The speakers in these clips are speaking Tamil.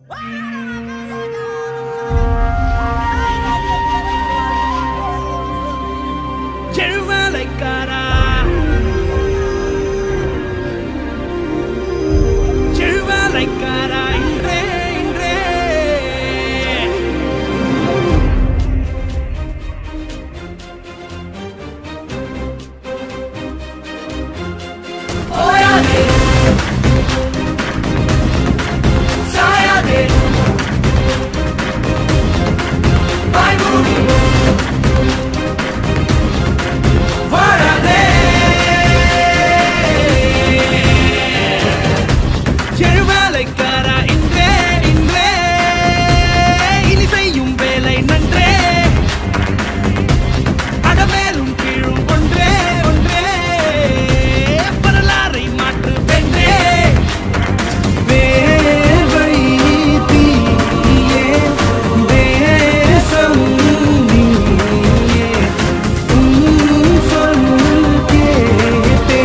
எழுவேலைக்காரா எழுவேலைக்காரா இன்றே இன்றே ஓயாதே சாயாதே வாய்மூடி வாழாதே எழுவேலைக்காரா இன்றே இன்றே இனி செய்யும் வேலை நன்றே அடமேலும் கீழும் ஒன்றே ஒன்றே வரலாறை மாற்று வென்றே வேர்வை தீயே தேசம் நீயே உன் சொல் கேட்டே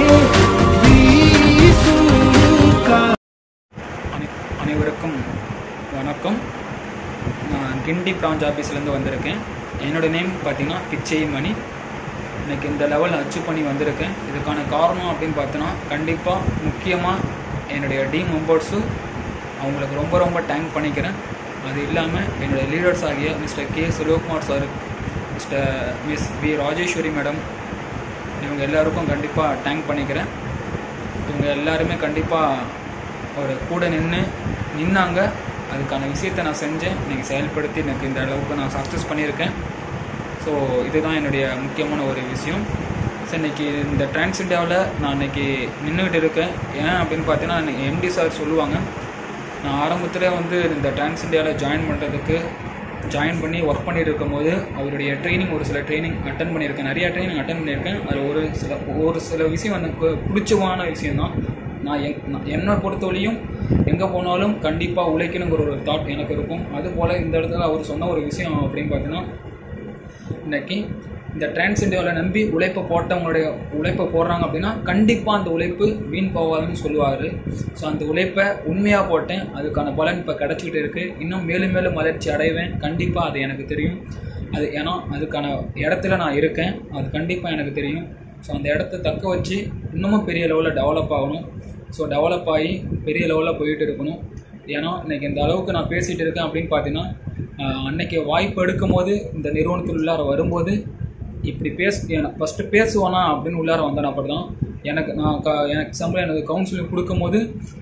வீசும் கா அனை- அனைவருக்கும் வணக்கம் நான் கிண்டி பிரான்ச் ஆஃபீஸ்லேருந்து வந்திருக்கேன் என்னோட நேம் பார்த்தீங்கன்னா பிச்சை மணி இன்னைக்கு இந்த லெவல் அச்சீவ் பண்ணி வந்திருக்கேன் இதுக்கான காரணம் அப்படின்னு பார்த்தோன்னா கண்டிப்பாக முக்கியமாக என்னுடைய டீம் மெம்பர்ஸும் அவங்களுக்கு ரொம்ப ரொம்ப தேங்க் பண்ணிக்கிறேன் அது இல்லாமல் என்னுடைய லீடர்ஸ் ஆகிய mister K Sulokumar sir mister miss V Rajeswari madam இவங்க எல்லாருக்கும் கண்டிப்பாக தேங்க் பண்ணிக்கிறேன் இவங்க எல்லாருமே கண்டிப்பாக ஒரு கூட நின்று நின்னாங்க அதுக்கான விஷயத்தை நான் செஞ்சேன் இன்னைக்கு செயல்படுத்தி எனக்கு இந்த அளவுக்கு நான் சக்ஸஸ் பண்ணியிருக்கேன் ஸோ இதுதான் என்னுடைய முக்கியமான ஒரு விஷயம் ஸோ இன்னைக்கு இந்த டிரான்ஸ் இந்தியாவில் நான் இன்னைக்கு நின்றுக்கிட்டு இருக்கேன் ஏன் அப்படின்னு பார்த்தீங்கன்னா எம்டி சார் சொல்லுவாங்க நான் ஆரம்பத்தில் வந்து இந்த டிரான்ஸ் இந்தியாவில் ஜாயின் பண்ணுறதுக்கு ஜாயின் பண்ணி ஒர்க் பண்ணிட்டு இருக்கும்போது அவருடைய ட்ரைனிங் ஒரு சில ட்ரைனிங் அட்டன் பண்ணியிருக்கேன் நிறையா ட்ரைனிங் அட்டன் பண்ணியிருக்கேன் அதில் ஒரு சில ஒரு சில விஷயம் எனக்கு பிடிச்சமான விஷயம்தான் நான் என் நான் என்னை பொறுத்தவரையும் எங்கே போனாலும் கண்டிப்பாக உழைக்கணுங்கிற ஒரு தாட் எனக்கு இருக்கும் அதுபோல் இந்த இடத்துல அவர் சொன்ன ஒரு விஷயம் அப்படின்னு பார்த்தீங்கன்னா இன்னைக்கு இந்த டிரான்ஸ் இந்தியாவில் நம்பி உழைப்பை போட்டவங்களுடைய உழைப்பை போடுறாங்க அப்படின்னா கண்டிப்பாக அந்த உழைப்பு வீண் போகாதுன்னு சொல்லுவார் ஸோ அந்த உழைப்பை உண்மையாக போட்டேன் அதுக்கான பலன் இப்போ கிடச்சிக்கிட்டு இருக்குது இன்னும் மேலும் மேலும் வளர்ச்சி அடைவேன் கண்டிப்பாக அது எனக்கு தெரியும் அது ஏன்னா அதுக்கான இடத்துல நான் இருக்கேன் அது கண்டிப்பாக எனக்கு தெரியும் ஸோ அந்த இடத்த தக்க வச்சு இன்னமும் பெரிய லெவலில் டெவலப் ஆகணும் ஸோ டெவலப் ஆகி பெரிய லெவலில் போயிட்டு இருக்கணும் ஏன்னா இன்னைக்கு இந்த அளவுக்கு நான் பேசிகிட்டு இருக்கேன் அப்படின்னு பார்த்தீங்கன்னா ஆஹ், அன்னைக்கு வாய்ப்பு எடுக்கும்போது இந்த நிறுவனத்தில் உள்ளார வரும்போது இப்படி பேச ஃபஸ்ட்டு பேசுவானா அப்படின்னு உள்ளார வந்தேன் அப்படி தான் எனக்கு நான் க எனக்கு எக்ஸாம்பிள் எனக்கு கவுன்சிலிங் கொடுக்கும்போது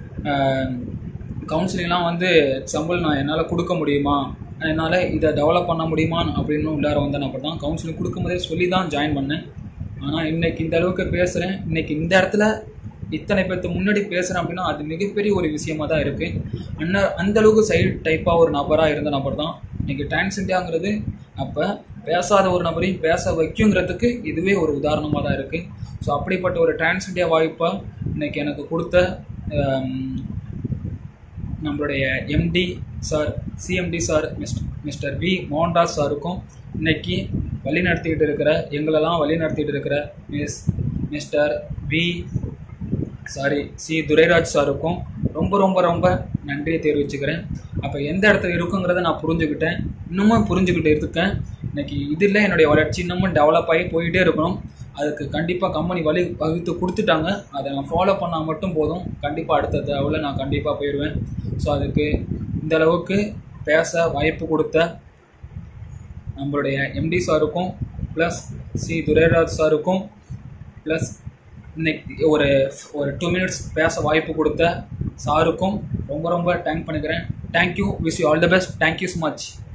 கவுன்சிலிங்லாம் வந்து எக்ஸாம்பிள் நான் என்னால் கொடுக்க முடியுமா என்னால் இதை டெவலப் பண்ண முடியுமா அப்படின்னு உள்ளார வந்தேன் அப்படி தான் கவுன்சிலிங் கொடுக்கும்போதே சொல்லி தான் ஜாயின் பண்ணேன் ஆனால் இன்னைக்கு இந்த அளவுக்கு பேசுகிறேன் இன்னைக்கு இந்த இடத்துல இத்தனை பேர்த்து முன்னாடி பேசுகிறேன் அப்படின்னா அது மிகப்பெரிய ஒரு விஷயமா தான் இருக்குது அண்ணா அந்த அளவுக்கு சைடு டைப்பாக ஒரு நபராக இருந்த நபர் தான் இன்னைக்கு டிரான்ஸ் இந்தியாங்கிறது அப்போ பேசாத ஒரு நபரையும் பேச வைக்குங்கிறதுக்கு இதுவே ஒரு உதாரணமாக தான் இருக்குது ஸோ அப்படிப்பட்ட ஒரு டிரான்ஸ் இந்தியா வாய்ப்பை இன்னைக்கு எனக்கு கொடுத்த ஆம், நம்மளுடைய MD sir CMD sir mister mister V Mohanraj சாருக்கும் இன்னைக்கு வழி நடத்திக்கிட்டு இருக்கிற எங்களெல்லாம் வழி நடத்திட்டு இருக்கிற miss mister V sorry C Durairaj சாருக்கும் ரொம்ப ரொம்ப ரொம்ப நன்றியை தெரிவிச்சுக்கிறேன் அப்போ எந்த இடத்துல இருக்குங்கிறத நான் புரிஞ்சுக்கிட்டேன் இன்னமும் புரிஞ்சுக்கிட்டு இருக்கேன் இன்னைக்கு இதில் என்னுடைய வளர்ச்சி இன்னமும் டெவலப் ஆகி போயிட்டே இருக்கணும் அதுக்கு கண்டிப்பாக கம்பெனி வழி வகுத்து கொடுத்துட்டாங்க அதை நான் ஃபாலோ பண்ணால் மட்டும் போதும் கண்டிப்பாக அடுத்த தடவை நான் கண்டிப்பாக போயிடுவேன் ஸோ அதுக்கு இந்த அளவுக்கு பேச வாய்ப்பு கொடுத்த நம்மளுடைய எம்டி சாருக்கும் ப்ளஸ் சி துரைராஜ் சாருக்கும் ப்ளஸ் இன்னைக்கு ஒரு ஒரு டூ மினிட்ஸ் பேச வாய்ப்பு கொடுத்த சாருக்கும் ரொம்ப ரொம்ப தேங்க் பண்ணிக்கிறேன் thank you wish you all the best thank you so much